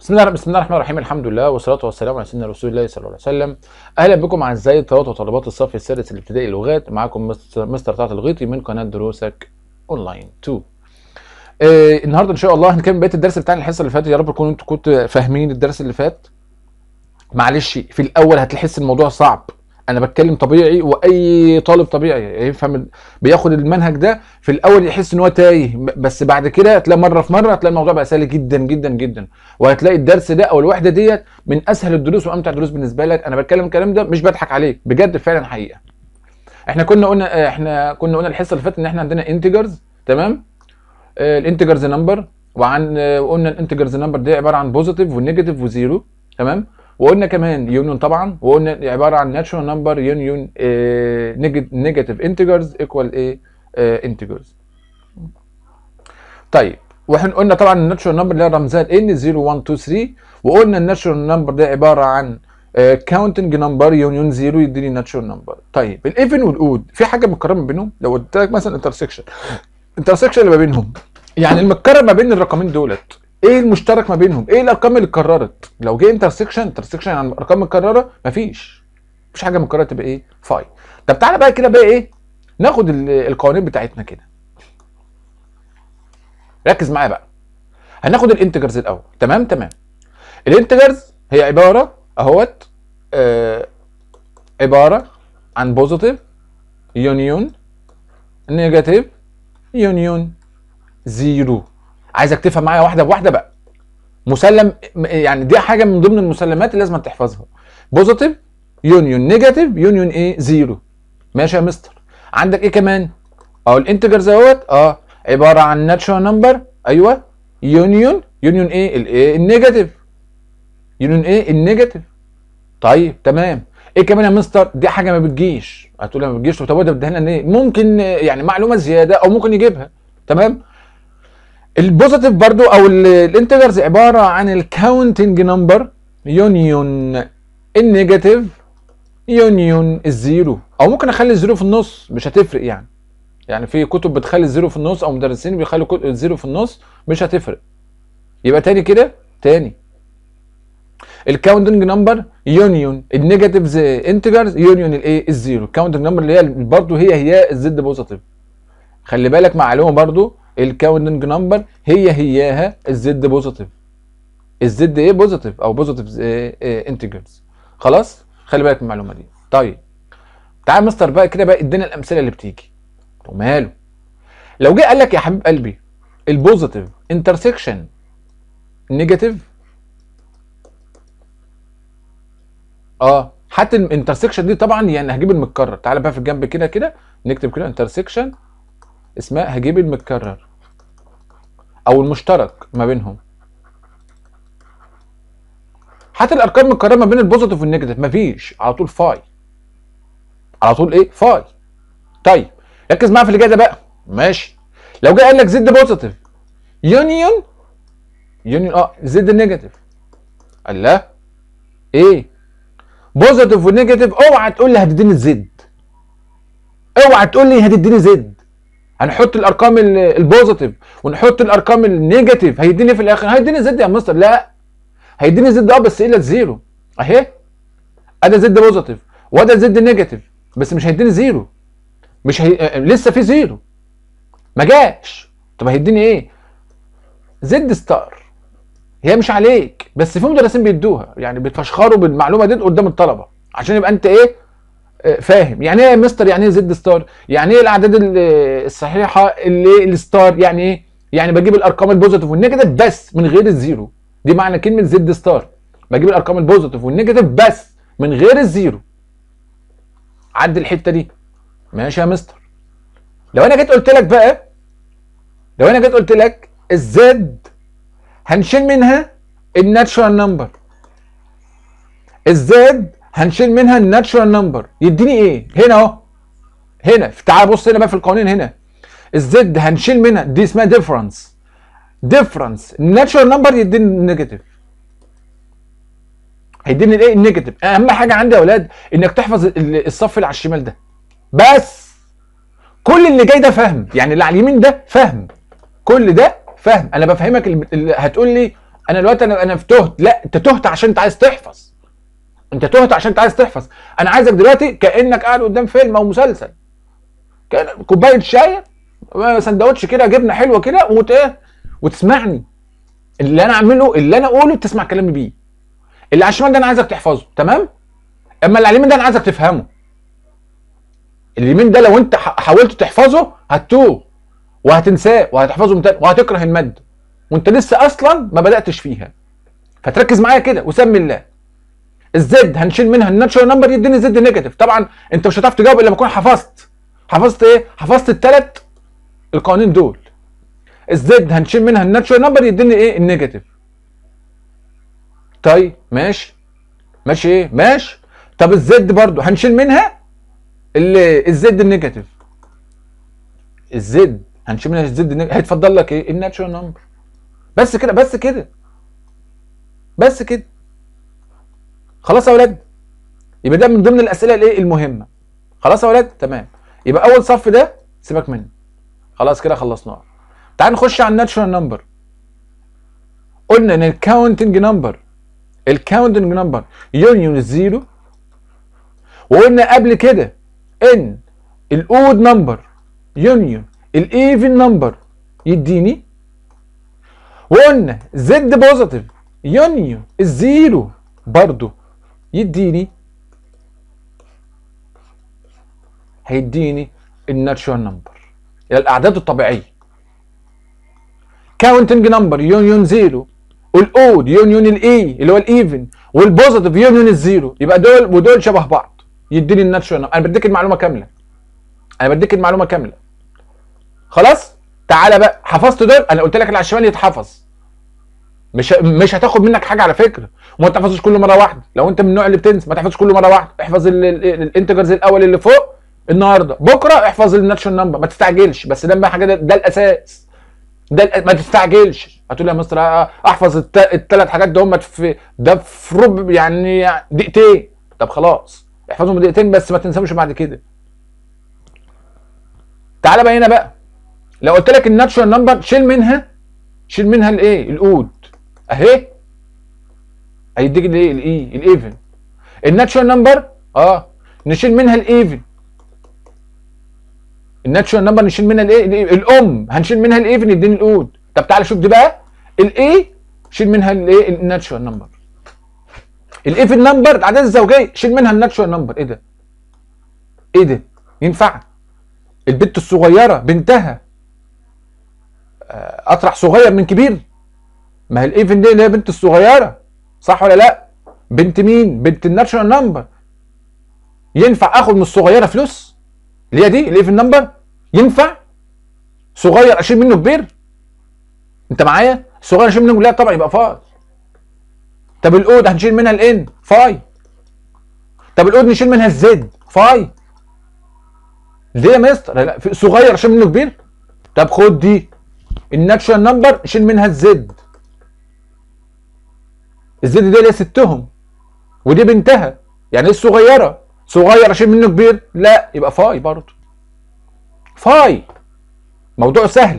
بسم الله بسم الله الرحمن الرحيم الحمد لله والصلاه والسلام على سيدنا رسول الله صلى الله عليه وسلم اهلا بكم اعزائي طلبات وطالبات الصف السادس الابتدائي اللغات معاكم مستر, مستر طلعت الغيطي من قناه دروسك اونلاين 2 آه النهارده ان شاء الله هنكمل بقيه الدرس بتاع الحصه اللي فاتت يا رب تكونوا انتوا كنتوا فاهمين الدرس اللي فات معلش في الاول هتحس الموضوع صعب انا بتكلم طبيعي واي طالب طبيعي يفهم بياخد المنهج ده في الاول يحس ان هو تايه بس بعد كده هتلاقي مره في مره هتلاقي الموضوع بقى سهل جدا جدا جدا وهتلاقي الدرس ده او الوحده ديت من اسهل الدروس وامتع الدروس بالنسبه لك انا بتكلم الكلام ده مش بضحك عليك بجد فعلا حقيقه احنا كنا قلنا احنا كنا قلنا الحصه اللي فاتت ان احنا عندنا انتجرز تمام الانتجرز نمبر وعن قلنا الانتجرز نمبر دي عباره عن بوزيتيف ونيجاتيف وزيرو تمام وقلنا كمان يونيون طبعا وقلنا عباره عن ناتشورال نمبر يونيون نيجاتيف انتجرز ايكوال ايه انتجرز طيب واحنا قلنا طبعا الناتشورال نمبر اللي هي رمزها ان 0 1 2 3 وقلنا الناتشورال نمبر ده عباره عن كاونتنج نمبر يونيون 0 يديني ناتشورال نمبر طيب الايفن والاود في حاجه متكرره ما بينهم لو قلت لك مثلا انترسكشن انترسكشن اللي ما بينهم يعني المتكرر ما بين الرقمين دولت ايه المشترك ما بينهم؟ ايه الارقام اللي اتكررت؟ لو جه انترسكشن انترسكشن عن ارقام متكرره مفيش مفيش حاجه متكرره تبقى ايه؟ فاي طب تعالى بقى كده بقى ايه؟ ناخد القوانين بتاعتنا كده ركز معايا بقى هناخد الانتجرز الاول تمام تمام الانتجرز هي عباره اهوت آه عباره عن بوزيتيف يونيون نيجاتيف يونيون زيرو عايزك تفهم معايا واحده بواحده بقى مسلم يعني دي حاجه من ضمن المسلمات اللي لازم تحفظها بوزيتيف يونيون نيجاتيف يونيون ايه زيرو ماشي يا مستر عندك ايه كمان اه الانتجرز اهوت اه عباره عن ناتشورال نمبر ايوه يونيون يونيون ايه الايه النيجاتيف يونيون ايه النيجاتيف طيب تمام ايه كمان يا مستر دي حاجه ما بتجيش هتقول ما بتجيش طب ده بديها لنا ايه ممكن يعني معلومه زياده او ممكن يجيبها تمام البوزيتيف برضو او الانتجرز عباره عن الكاونتنج نمبر يونيون النيجاتيف يونيون الزيرو او ممكن اخلي الزيرو في النص مش هتفرق يعني يعني في كتب بتخلي الزيرو في النص او مدرسين بيخلوا الزيرو في النص مش هتفرق يبقى تاني كده تاني الكاونتنج نمبر يونيون النيجاتيف انتجرز يونيون الايه الزيرو الكاونتنج نمبر اللي هي برضو هي هي الزد بوزيتيف خلي بالك معلومه برضو الكاونتنج نمبر هي هياها الزد بوزيتيف الزد ايه بوزيتيف او بوزيتيف انتجرز خلاص خلي بالك من المعلومه دي طيب تعال مستر بقى كده بقى ادينا الامثله اللي بتيجي وماله لو جه قال لك يا حبيب قلبي البوزيتيف انترسكشن نيجاتيف اه حتى الانترسكشن دي طبعا يعني هجيب المتكرر تعالى بقى في الجنب كده كده نكتب كده انترسكشن اسمها هجيب المتكرر او المشترك ما بينهم حتى الارقام المتكرره ما بين البوزيتيف والنيجاتيف مفيش على طول فاي على طول ايه فاي طيب ركز معايا في اللي جاي ده بقى ماشي لو جه قال لك زد بوزيتيف يونيون يونيون اه زد نيجاتيف قال لا ايه بوزيتيف ونيجاتيف اوعى تقول لي هتديني الزد اوعى تقول لي هتديني زد هنحط الارقام البوزيتيف ونحط الارقام النيجاتيف هيديني في الاخر هيديني زد يا مستر لا هيديني زد اه بس الى الزيرو اهي ادي زد بوزيتيف وده زد نيجاتيف بس مش هيديني زيرو مش هي... لسه في زيرو ما جاش طب هيديني ايه زد ستار هي مش عليك بس في مدرسين بيدوها يعني بيتفشخروا بالمعلومه دي قدام الطلبه عشان يبقى انت ايه فاهم يعني ايه يا مستر يعني ايه زد ستار يعني ايه الاعداد الصحيحه اللي الستار يعني ايه يعني بجيب الارقام البوزيتيف والنيجاتيف بس من غير الزيرو دي معنى كلمه زد ستار بجيب الارقام البوزيتيف والنيجاتيف بس من غير الزيرو عدي الحته دي ماشي يا مستر لو انا جيت قلت لك بقى لو انا جيت قلت لك الزد هنشيل منها الناتشورال نمبر الزد هنشيل منها الناتشورال نمبر يديني ايه هنا اهو هنا تعال بص هنا بقى في القوانين هنا الزد هنشيل منها دي اسمها ديفرنس ديفرنس الناتشورال نمبر يديني النيجاتيف هيديني الايه النيجاتيف اهم حاجه عندي يا اولاد انك تحفظ الصف اللي على الشمال ده بس كل اللي جاي ده فهم يعني اللي على اليمين ده فهم كل ده فهم انا بفهمك اللي هتقول لي انا دلوقتي انا انا تهت لا انت تهت عشان انت عايز تحفظ انت تهت عشان انت عايز تحفظ انا عايزك دلوقتي كانك قاعد قدام فيلم او مسلسل كأن كوبايه شاي سندوتش كده جبنه حلوه كده وت ايه وتسمعني اللي انا اعمله اللي انا اقوله تسمع كلامي بيه اللي على الشمال ده انا عايزك تحفظه تمام اما اللي على اليمين ده انا عايزك تفهمه اليمين ده لو انت ح- حاولت تحفظه هتتوه وهتنساه وهتحفظه من تاني وهتكره الماده وانت لسه اصلا ما بداتش فيها فتركز معايا كده وسمي الله الزد هنشيل منها الناتشورال نمبر يديني زد نيجاتيف طبعا انت مش هتعرف تجاوب الا لما تكون حفظت حفظت ايه حفظت الثلاث القوانين دول الزد هنشيل منها الناتشورال نمبر يديني ايه النيجاتيف طيب ماشي ماشي ايه ماشي طب الزد برضو هنشيل منها ال- الزد النيجاتيف الزد هنشيل منها الزد النيجاتيف هيتفضل لك ايه الناتشورال نمبر بس كده بس كده بس كده خلاص يا ولاد يبقى ده من ضمن الاسئله الايه المهمه خلاص يا ولاد تمام يبقى اول صف ده سيبك منه خلاص كده خلصناه تعال نخش على الناتشورال نمبر قلنا ان الكاونتنج نمبر الكاونتنج نمبر يونيون الزيرو وقلنا قبل كده ان الاود نمبر يونيون الايفن نمبر يديني وقلنا زد بوزيتيف يونيون الزيرو برضو يديني هيديني الناتشورال نمبر الى الاعداد الطبيعيه كاونتنج نمبر يونيون زيرو والاود يونيون الاي اللي هو الايفن والبوزيتيف يونيون الزيرو يبقى دول ودول شبه بعض يديني الناتشورال نمبر انا بديك المعلومه كامله انا بديك المعلومه كامله خلاص تعالى بقى حفظت دول انا قلت لك اللي على الشمال يتحفظ مش مش هتاخد منك حاجه على فكره وما تحفظش كل مره واحده لو انت من النوع اللي بتنسى ما تحفظش كل مره واحده احفظ ال- ال- الانتجرز الاول اللي فوق النهارده بكره احفظ الناتشورال نمبر ما تستعجلش بس ده بقى حاجه ده, ده الاساس ده الأ- ما تستعجلش هتقول لي يا مستر آه، احفظ الثلاث حاجات ده هم في ده في ربع يعني دقيقتين طب خلاص احفظهم دقيقتين بس ما تنساهمش بعد كده تعالى بقى هنا بقى لو قلت لك الناتشورال نمبر شيل منها شيل منها الايه الاود اهي هيديك الايه الاي الايفن الناتشورال نمبر اه نشيل منها الايفن الناتشورال نمبر نشيل منها الايه الإيه؟ الام هنشيل منها الايفن يديني الاود طب تعالى شوف دي بقى الاي شيل منها الايه الناتشورال نمبر الايفن نمبر الاعداد الزوجيه شيل منها الناتشورال نمبر ايه ده ايه ده ينفع البنت الصغيره بنتها آه، اطرح صغير من كبير ما هي الايفن دي اللي هي بنت الصغيره صح ولا لا بنت مين بنت الناتشورال نمبر ينفع اخد من الصغيره فلوس اللي هي دي الايفن نمبر ينفع صغير اشيل منه كبير انت معايا صغير اشيل منه لا طبعا يبقى فاي طب الاود هنشيل منها الان فاي طب الاود نشيل منها الزد فاي ليه يا مستر لا في- صغير اشيل منه كبير طب خد دي الناتشورال نمبر شيل منها الزد الزد دي اللي ستهم ودي بنتها يعني ايه الصغيره صغير اشيل منه كبير لا يبقى فاي برضه فاي موضوع سهل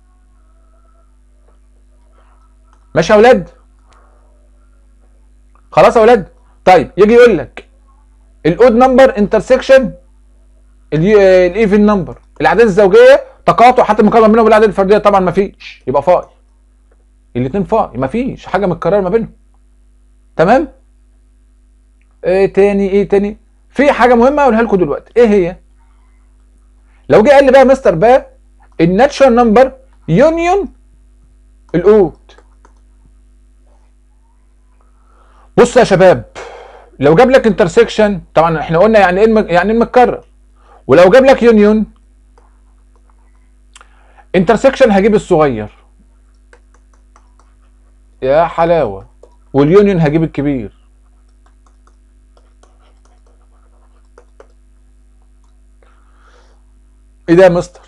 ماشي يا اولاد خلاص يا اولاد طيب يجي يقول لك الاود نمبر انترسكشن الايفن نمبر الاعداد الزوجيه تقاطع حتى المقارنه بينهم والاعداد الفرديه طبعا ما فيش يبقى فاي الاثنين فاي ما فيش حاجه متكرره ما بينهم تمام ايه تاني ايه تاني في حاجه مهمه اقولها لكم دلوقتي ايه هي لو جه قال لي بقى مستر بقى الناتشورال نمبر يونيون الاود بص يا شباب لو جاب لك انترسكشن طبعا احنا قلنا يعني ايه الم- يعني المتكرر ولو جاب لك يونيون انترسكشن هجيب الصغير يا حلاوه واليونيون هجيب الكبير ايه ده يا مستر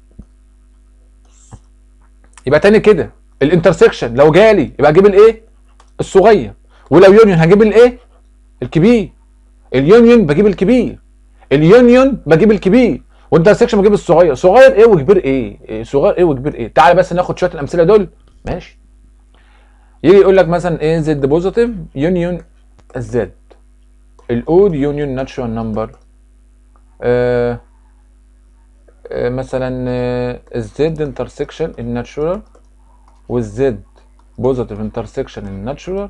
يبقى تاني كده الانترسكشن لو جالي يبقى اجيب الايه الصغير ولو يونيون هجيب الايه الكبير اليونيون بجيب الكبير اليونيون بجيب الكبير والانترسكشن بجيب الصغير صغير ايه وكبير ايه إيه صغير ايه وكبير ايه تعالى بس ناخد شويه الامثله دول ماشي يجي يقول لك مثلا ايه زد بوزيتيف يونيون الزد الاود يونيون ناتشورال نمبر آه آه مثلا آه الزد انترسكشن الناتشورال والزد بوزيتيف انترسكشن الناتشورال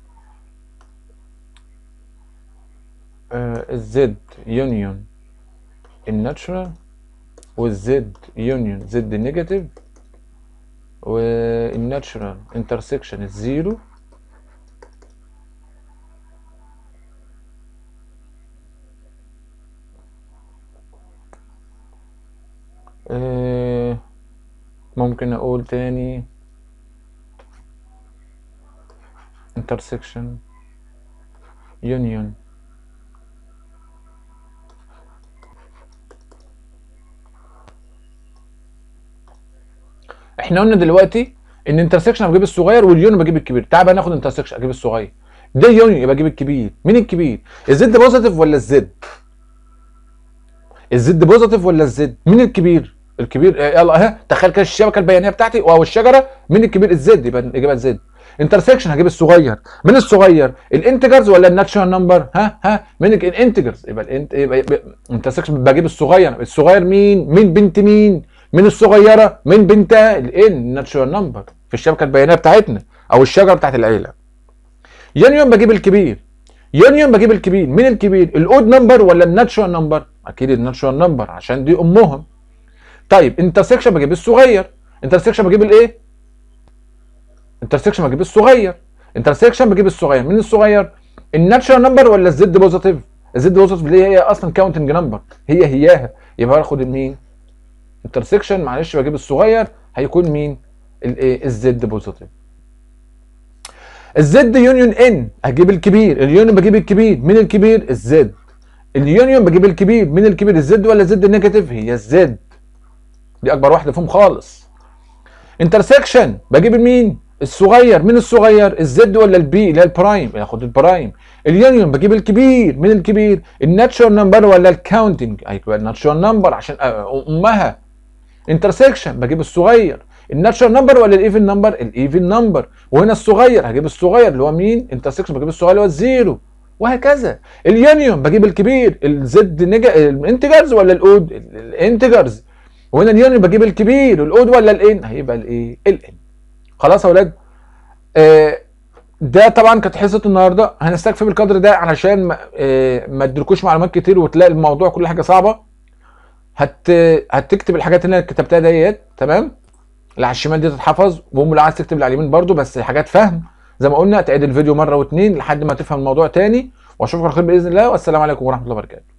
الزد يونيون الناتشورال والزد يونيون زد نيجاتيف والناتشورال انترسكشن الزيرو آه، ممكن اقول تاني intersection union احنا قلنا دلوقتي ان انترسكشن بجيب الصغير واليون بجيب الكبير تعال بقى ناخد انترسكشن اجيب الصغير ده يونيون يبقى اجيب الكبير مين الكبير الزد بوزيتيف ولا الزد الزد بوزيتيف ولا الزد مين الكبير الكبير آه، يلا ها تخيل كده الشبكه البيانيه بتاعتي او الشجره مين الكبير الزد يبقى الاجابه الزد انترسكشن هجيب الصغير مين الصغير الانتجرز ولا الناتشورال نمبر ها ها مين الانتجرز يبقى الانت يبقى, يبقى انترسكشن بجيب الصغير الصغير مين مين بنت مين مين الصغيره مين بنتها الان ناتشورال نمبر في الشبكه البيانيه بتاعتنا او الشجره بتاعت العيله يونيون بجيب الكبير يونيون بجيب الكبير مين الكبير الاود نمبر ولا الناتشورال نمبر اكيد الناتشورال نمبر عشان دي امهم طيب انترسكشن بجيب الصغير انترسكشن بجيب الايه انترسكشن بجيب الصغير انترسكشن بجيب الصغير مين الصغير الناتشورال نمبر ولا الزد بوزيتيف الزد بوزيتيف اللي هي اصلا كاونتنج نمبر هي هياها يبقى باخد مين انترسكشن معلش بجيب الصغير هيكون مين الايه الزد بوزيتيف الزد يونيون ان هجيب الكبير اليونيون بجيب الكبير مين الكبير الزد اليونيون بجيب الكبير مين الكبير الزد ولا الزد نيجاتيف هي الزد دي اكبر واحده فيهم خالص انترسكشن بجيب مين الصغير مين الصغير الزد ولا البي اللي هي البرايم ياخد البرايم اليونيون بجيب الكبير مين الكبير الناتشورال نمبر ولا الكاونتنج ايوه الناتشورال نمبر عشان امها انترسكشن بجيب الصغير الناتشورال نمبر ولا الايفن نمبر الايفن نمبر وهنا الصغير هجيب الصغير اللي هو مين انترسكشن بجيب الصغير اللي هو الزيرو وهكذا اليونيون بجيب الكبير الزد نيجا الانتجرز ولا الاود الانتجرز وهنا اليونيون بجيب الكبير الاود ولا الان هيبقى الايه الان خلاص يا اولاد آه ده طبعا كانت حصه النهارده هنستكفي بالقدر ده علشان ما, آه ما ادركوش معلومات كتير وتلاقي الموضوع كل حاجه صعبه هت هتكتب الحاجات اللي انا كتبتها ديت تمام اللي على الشمال دي تتحفظ وهم اللي عايز تكتب اللي على اليمين برده بس حاجات فهم زي ما قلنا تعيد الفيديو مره واثنين لحد ما تفهم الموضوع تاني واشوفك على خير باذن الله والسلام عليكم ورحمه الله وبركاته